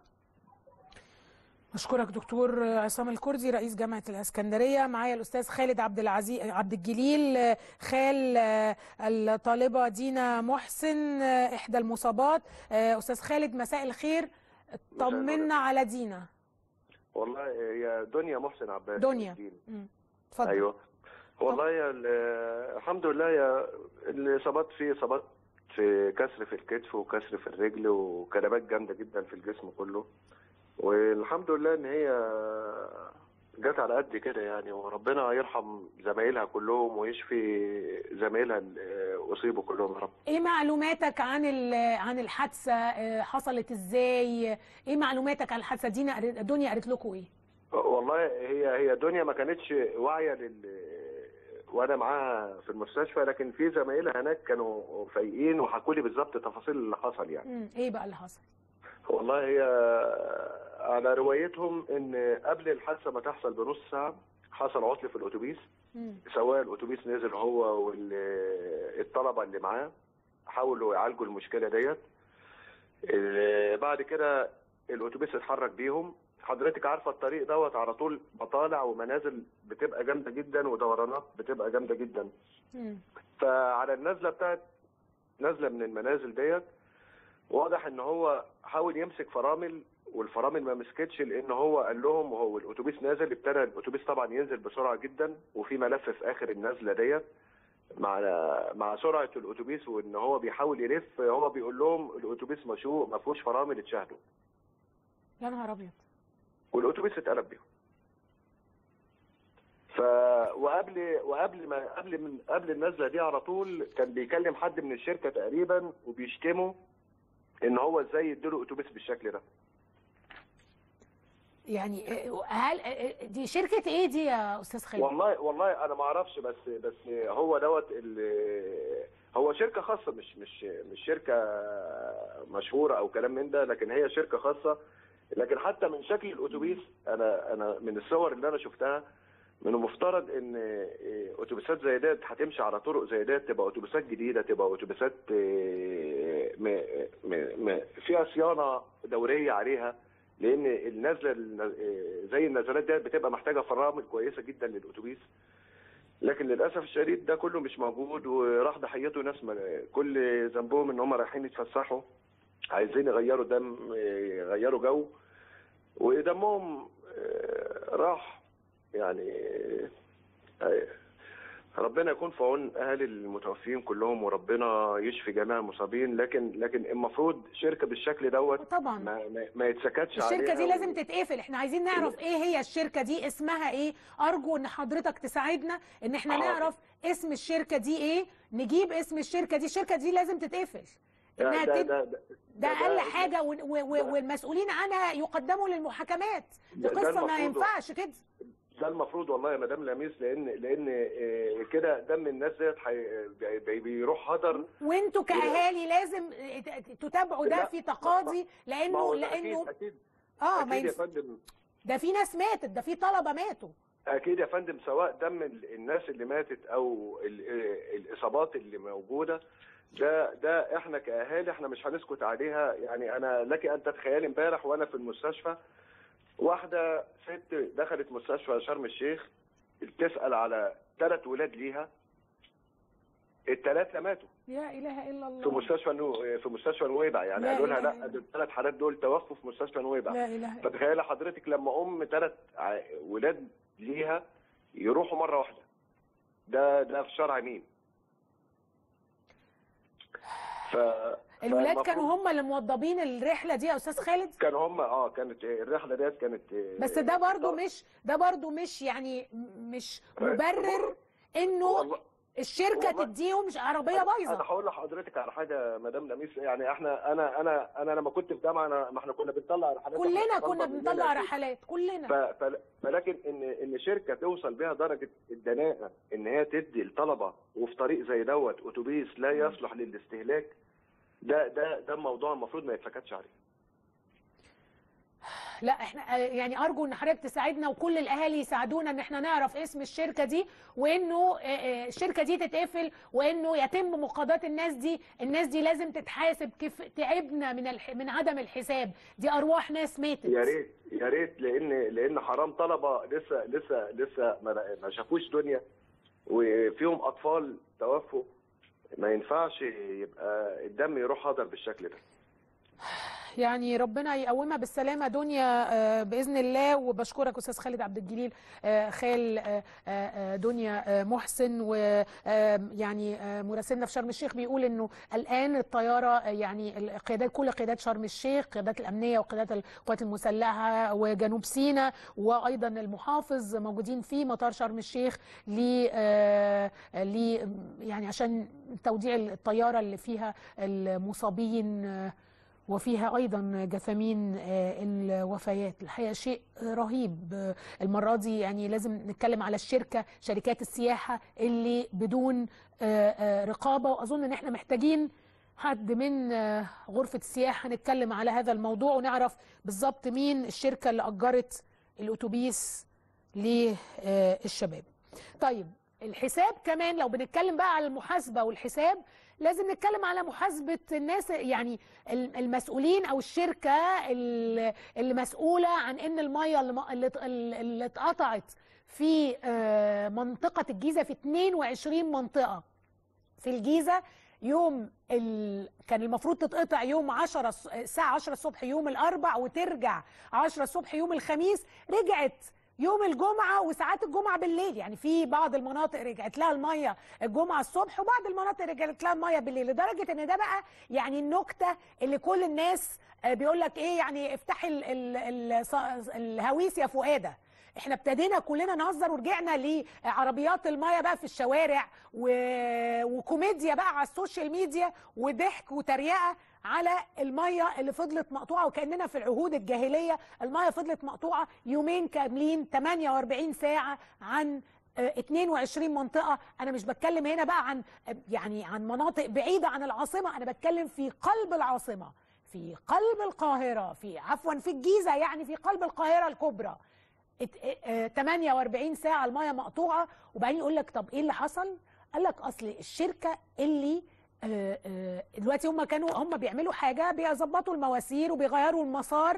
أشكرك دكتور عصام الكردي رئيس جامعة الإسكندرية معايا الأستاذ خالد عبد العزيز عبد الجليل خال الطالبة دينا محسن إحدى المصابات أستاذ خالد مساء الخير طمنا على دينا
والله يا دنيا محسن عباس
دنيا
الدين.
مم. اتفضل
ايوه والله يا ال- الحمد لله يا الاصابات في اصابات في كسر في الكتف وكسر في الرجل وكلمات جامده جدا في الجسم كله والحمد لله ان هي جت على قد كده يعني وربنا يرحم زمايلها كلهم ويشفي زمايلها اللي اصيبوا كلهم يا رب
إيه معلوماتك عن ال- عن الحادثة آه، حصلت إزاي إيه معلوماتك عن الحادثة دينا قالت- دنيا قالت لكم إيه
والله هي هي دنيا ما كانتش واعيه لل وانا معاها في المستشفى لكن في زمايلها هناك كانوا فايقين وحكوا لي بالظبط تفاصيل اللي حصل يعني
مم. إيه بقى اللي حصل
والله هي على روايتهم ان قبل الحادثه ما تحصل بنص ساعه حصل عطل في الاتوبيس
مم.
سواء الاتوبيس نزل هو والطلبه اللي معاه حاولوا يعالجوا المشكله ديت ال- بعد كده الاتوبيس اتحرك بيهم حضرتك عارفه الطريق دوت على طول مطالع ومنازل بتبقى جامده جدا ودورانات بتبقى جامده جدا
مم.
فعلى النزله بتاعت نازله من المنازل ديت واضح ان هو حاول يمسك فرامل والفرامل ما مسكتش لان هو قال لهم وهو الاتوبيس نازل ابتدى الاتوبيس طبعا ينزل بسرعه جدا وفي ملف في اخر النزله ديت مع مع سرعه الاتوبيس وان هو بيحاول يلف هو بيقول لهم الاتوبيس مشوق ما فيهوش فرامل اتشاهدوا
يا نهار أبيض
والاتوبيس اتقلب بيهم ف وقبل وقبل ما قبل من قبل النزله دي على طول كان بيكلم حد من الشركه تقريبا وبيشتمه ان هو ازاي يديله اتوبيس بالشكل ده
يعني آه، هل آه، دي شركة إيه دي يا أستاذ خالد
والله والله انا ما اعرفش بس بس هو دوت ال- هو شركه خاصه مش مش مش شركه مشهوره او كلام من ده لكن هي شركه خاصه لكن حتى من شكل الاتوبيس انا انا من الصور اللي انا شفتها من المفترض ان اتوبيسات زي ديت هتمشي على طرق زي ديت تبقى اتوبيسات جديده تبقى اتوبيسات آه، م- م- م- فيها صيانه دوريه عليها لان النزله الن- آه، زي النزلات ديت بتبقى محتاجه فرامل كويسه جدا للاتوبيس لكن للاسف الشديد ده كله مش موجود وراح ضحيته ناس ما- كل ذنبهم ان هم رايحين يتفسحوا عايزين يغيروا دم يغيروا جو ودمهم آه، راح يعني آه، ربنا يكون في عون اهالي المتوفين كلهم وربنا يشفي جميع المصابين لكن لكن المفروض شركه بالشكل دوت
طبعا
ما, ما, ما يتسكتش
الشركة دي
عليها
لازم تتقفل احنا عايزين نعرف ايه هي الشركة دي اسمها ايه ارجو ان حضرتك تساعدنا ان احنا
حاضر.
نعرف اسم الشركة دي ايه نجيب اسم الشركة دي الشركة دي لازم تتقفل
ده
انها
ده
تب...
ده,
ده
ده-
اقل
ده-
حاجة و... و... و... والمسؤولين عنها يقدموا للمحاكمات دي
ده- ده
قصة ما
المفروض.
ينفعش كده
ده المفروض والله يا مدام لميس لان لان آه، كده دم الناس ديت حي- بي- بي- بيروح هدر
وانتوا كاهالي لازم تتابعوا ده
لا،
في تقاضي
ما
لانه
هو ده
لانه
اكيد اكيد
اه ما
اكيد يا
ينف...
فندم
ده في ناس ماتت ده في طلبه ماتوا
اكيد يا فندم سواء دم ال- الناس اللي ماتت او ال- آه، الاصابات اللي موجوده ده ده احنا كاهالي احنا مش هنسكت عليها يعني انا لك ان تتخيلي امبارح وانا في المستشفى واحده ست دخلت مستشفى شرم الشيخ تسال على ثلاث ولاد ليها الثلاثه ماتوا
يا اله الا الله
في مستشفى نو... في مستشفى نويبع يعني
لا
قالوا لها
إله
لا دول الثلاث حالات دول توفوا في مستشفى نويبع
لا اله الا
فتخيل حضرتك لما ام ثلاث ولاد ليها يروحوا مره واحده ده ده في شرع مين؟ ف
الولاد
فالمفروض-
كانوا هم اللي موضبين الرحله دي يا استاذ خالد
كانوا هم اه كانت الرحله ديت كانت
بس ده برضو مش ده برضو مش يعني مش مبرر انه الشركه
والله-
تديهم عربيه
انا
بايظه
هقول لحضرتك على حاجه مدام لميس يعني احنا انا انا انا لما كنت في جامعه أنا ما احنا كنا بنطلع رحلات
كلنا
إحنا
كنا
طلبة
بنطلع
مننا كده.
رحلات كلنا
ف... ف... فلكن ان ان شركه توصل بها درجه الدناءه ان هي تدي الطلبه وفي طريق زي دوت اتوبيس لا يصلح للاستهلاك ده ده ده موضوع المفروض ما يتسكتش عليه
لا احنا آه، يعني ارجو ان حضرتك تساعدنا وكل الاهالي يساعدونا ان احنا نعرف اسم الشركه دي وانه آه، آه، الشركه دي تتقفل وانه يتم مقاضاه الناس دي الناس دي لازم تتحاسب كيف تعبنا من الح... من عدم الحساب دي ارواح ناس ماتت
يا ريت يا ريت لان لان حرام طلبه لسه لسه لسه ما, ما شافوش دنيا وفيهم اطفال توفوا ما ينفعش يبقى الدم يروح هدر بالشكل ده
يعني ربنا يقومها بالسلامه دنيا آه، باذن الله وبشكرك استاذ خالد عبد الجليل آه، خال آه، آه، دنيا آه، محسن ويعني مراسلنا في شرم الشيخ بيقول انه الان الطياره آه، يعني القيادات كل قيادات شرم الشيخ قيادات الامنيه وقيادات القوات المسلحه وجنوب سيناء وايضا المحافظ موجودين في مطار شرم الشيخ ل آه، ل يعني عشان توديع الطياره اللي فيها المصابين آه، وفيها ايضا جثامين آه، الوفيات الحقيقه شيء رهيب آه، المره دي يعني لازم نتكلم على الشركه شركات السياحه اللي بدون آه، آه، رقابه واظن ان احنا محتاجين حد من آه، غرفه السياحه نتكلم على هذا الموضوع ونعرف بالظبط مين الشركه اللي اجرت الاتوبيس للشباب طيب الحساب كمان لو بنتكلم بقى على المحاسبه والحساب لازم نتكلم على محاسبه الناس يعني ال- المسؤولين او الشركه ال- اللي مسؤوله عن ان الميه اللي م- اللي ات- اللي اتقطعت في آه، منطقه الجيزه في 22 منطقه في الجيزه يوم ال... كان المفروض تتقطع يوم 10 الص- الساعه 10 الصبح يوم الاربع وترجع 10 الصبح يوم الخميس رجعت يوم الجمعه وساعات الجمعه بالليل يعني في بعض المناطق رجعت لها الميه الجمعه الصبح وبعض المناطق رجعت لها الميه بالليل لدرجه ان ده بقى يعني النكته اللي كل الناس آه، بيقول لك ايه يعني افتحي ال... ال... ال... ص- الهويس يا فؤاده احنا ابتدينا كلنا نهزر ورجعنا لعربيات المايه بقى في الشوارع و... وكوميديا بقى على السوشيال ميديا وضحك وتريقه على الميه اللي فضلت مقطوعه وكاننا في العهود الجاهليه الميه فضلت مقطوعه يومين كاملين 48 ساعه عن آه، 22 منطقة أنا مش بتكلم هنا بقى عن آه، يعني عن مناطق بعيدة عن العاصمة أنا بتكلم في قلب العاصمة في قلب القاهرة في عفوا في الجيزة يعني في قلب القاهرة الكبرى ات- اه- اه 48 ساعه المايه مقطوعه وبعدين يقول لك طب ايه اللي حصل؟ قال لك اصل الشركه اللي اه، اه، دلوقتي هم كانوا هم بيعملوا حاجه بيظبطوا المواسير وبيغيروا المسار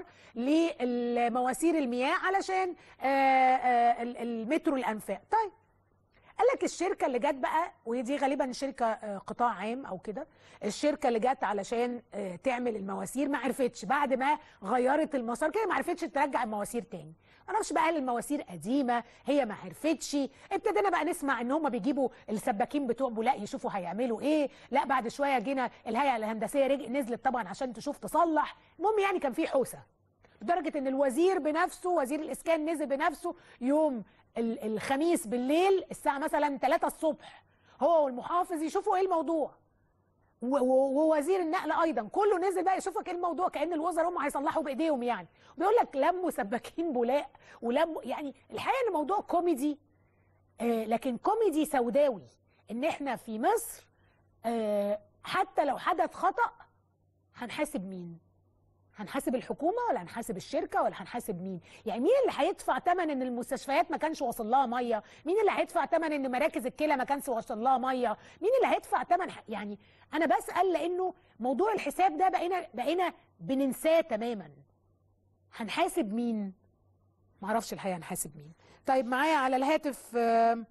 للمواسير المياه علشان اه، اه، ال- المترو الانفاق طيب قال لك الشركه اللي جت بقى ودي غالبا شركه آه، قطاع عام او كده الشركه اللي جت علشان آه، تعمل المواسير ما عرفتش بعد ما غيرت المسار كده ما عرفتش ترجع المواسير تاني ما اعرفش بقى هل المواسير قديمه هي ما عرفتش ابتدينا بقى نسمع ان هم بيجيبوا السباكين بتوع بولاق يشوفوا هيعملوا ايه لا بعد شويه جينا الهيئه الهندسيه رج... نزلت طبعا عشان تشوف تصلح المهم يعني كان في حوسه لدرجه ان الوزير بنفسه وزير الاسكان نزل بنفسه يوم ال- الخميس بالليل الساعه مثلا 3 الصبح هو والمحافظ يشوفوا ايه الموضوع و- و- ووزير النقل ايضا كله نزل بقى يشوفك ايه الموضوع كان الوزراء هم هيصلحوا بايديهم يعني بيقول لك لموا سباكين بولاق ولموا يعني الحقيقه ان الموضوع كوميدي آه لكن كوميدي سوداوي ان احنا في مصر آه حتى لو حدث خطأ هنحاسب مين هنحاسب الحكومه ولا هنحاسب الشركه ولا هنحاسب مين يعني مين اللي هيدفع ثمن ان المستشفيات ما كانش واصل لها ميه مين اللي هيدفع ثمن ان مراكز الكلى ما كانش واصل لها ميه مين اللي هيدفع ثمن يعني انا بسال لانه موضوع الحساب ده بقينا بقينا بننساه تماما هنحاسب مين ما اعرفش الحقيقه هنحاسب مين طيب معايا على الهاتف آم،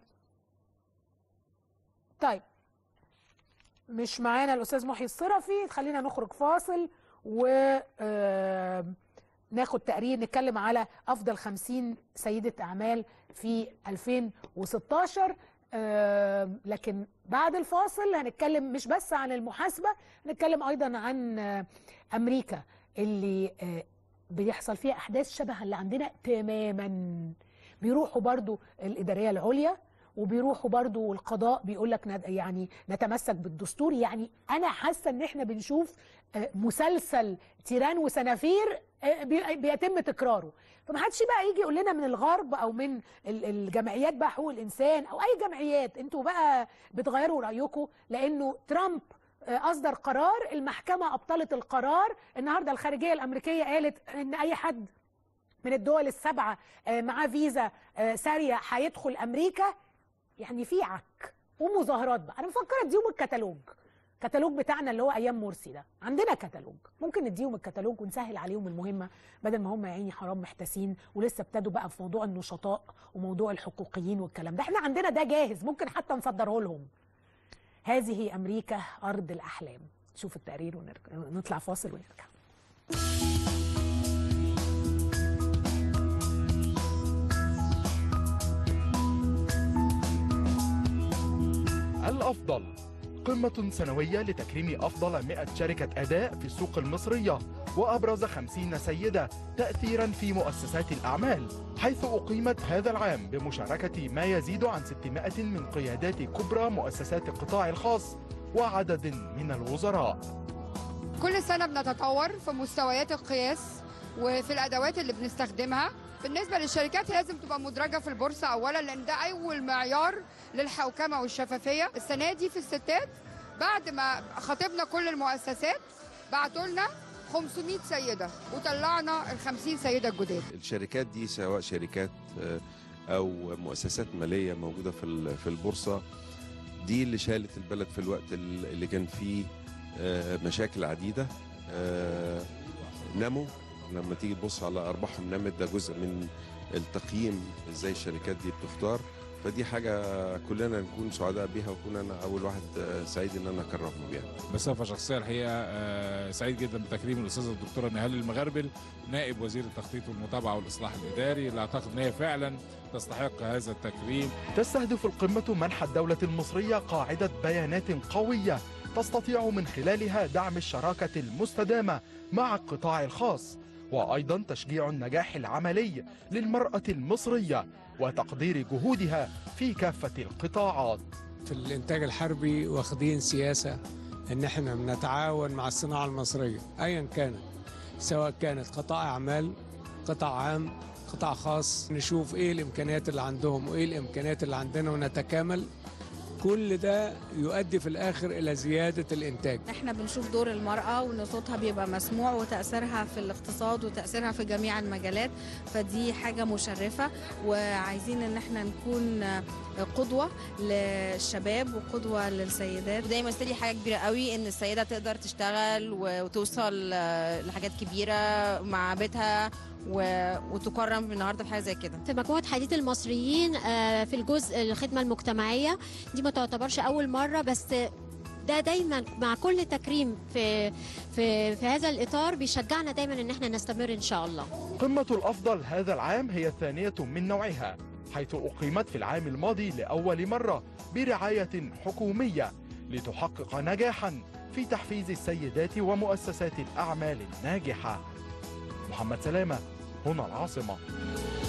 طيب مش معانا الاستاذ محي الصرفي خلينا نخرج فاصل و آم، ناخد تقرير نتكلم على افضل 50 سيده اعمال في 2016 آم، لكن بعد الفاصل هنتكلم مش بس عن المحاسبه هنتكلم ايضا عن آه، امريكا اللي آه، بيحصل فيها احداث شبه اللي عندنا تماما بيروحوا برضو الاداريه العليا وبيروحوا برضو القضاء بيقول لك ند- يعني نتمسك بالدستور يعني انا حاسه ان احنا بنشوف آه، مسلسل تيران وسنافير آه، بي- بيتم تكراره فمحدش بقى يجي يقول لنا من الغرب او من ال- الجمعيات بقى حقوق الانسان او اي جمعيات انتوا بقى بتغيروا رايكم لانه ترامب آه، اصدر قرار المحكمه ابطلت القرار النهارده الخارجيه الامريكيه قالت ان اي حد من الدول السبعه آه، معاه فيزا آه، ساريه هيدخل امريكا يعني في عك ومظاهرات بقى انا مفكره اديهم الكتالوج الكتالوج بتاعنا اللي هو ايام مرسي ده عندنا كتالوج ممكن نديهم الكتالوج ونسهل عليهم المهمه بدل ما هم يا عيني حرام محتاسين ولسه ابتدوا بقى في موضوع النشطاء وموضوع الحقوقيين والكلام ده احنا عندنا ده جاهز ممكن حتى نصدره لهم هذه امريكا ارض الاحلام شوف التقرير ونرجع نطلع فاصل ونرجع
الأفضل قمة سنوية لتكريم أفضل 100 شركة أداء في السوق المصرية وأبرز 50 سيدة تأثيرا في مؤسسات الأعمال حيث أقيمت هذا العام بمشاركة ما يزيد عن 600 من قيادات كبرى مؤسسات القطاع الخاص وعدد من الوزراء
كل سنة بنتطور في مستويات القياس وفي الأدوات اللي بنستخدمها بالنسبة للشركات لازم تبقى مدرجة في البورصة أولا لأن ده أول معيار للحوكمة والشفافية السنة دي في الستات بعد ما خاطبنا كل المؤسسات بعتوا لنا 500 سيدة وطلعنا ال 50 سيدة الجداد
الشركات دي سواء شركات آه، او مؤسسات ماليه موجوده في ال- في البورصه دي اللي شالت البلد في الوقت ال- اللي كان فيه آه، مشاكل عديده آه، نموا لما تيجي تبص على ارباحهم نمت ده جزء من التقييم ازاي الشركات دي بتختار فدي حاجه كلنا نكون سعداء بيها واكون انا اول واحد آه، سعيد ان انا اكرمهم بيها
بصفة شخصية الحقيقة آه، سعيد جدا بتكريم الأستاذة الدكتورة نهال المغربل نائب وزير التخطيط والمتابعة والإصلاح الإداري اللي أعتقد أن هي فعلا تستحق هذا التكريم
تستهدف القمة منح الدولة المصرية قاعدة بيانات قوية تستطيع من خلالها دعم الشراكة المستدامة مع القطاع الخاص وأيضا تشجيع النجاح العملي للمرأة المصرية وتقدير جهودها في كافة القطاعات
في الانتاج الحربي واخدين سياسه ان احنا بنتعاون مع الصناعه المصريه ايا كانت سواء كانت قطاع اعمال قطاع عام قطاع خاص نشوف ايه الامكانيات اللي عندهم وايه الامكانيات اللي عندنا ونتكامل كل ده يؤدي في الاخر الى زياده الانتاج
احنا بنشوف دور المرأة وان صوتها بيبقى مسموع وتأثيرها في الاقتصاد وتأثيرها في جميع المجالات فدي حاجة مشرفة وعايزين ان احنا نكون قدوة للشباب وقدوة للسيدات
ودايما دي حاجه كبيره قوي ان السيده تقدر تشتغل و- وتوصل آه، لحاجات كبيره مع بيتها و- وتكرم النهارده بحاجه زي كده
في مجموعة حديث المصريين آه، في الجزء الخدمة المجتمعية دي ما تعتبرش أول مرة بس ده دايما مع كل تكريم في في في هذا الإطار بيشجعنا دايما إن احنا نستمر إن شاء الله
قمة الأفضل هذا العام هي الثانية من نوعها حيث أقيمت في العام الماضي لأول مرة برعاية حكومية لتحقق نجاحا في تحفيز السيدات ومؤسسات الأعمال الناجحة محمد سلامة هنا العاصمة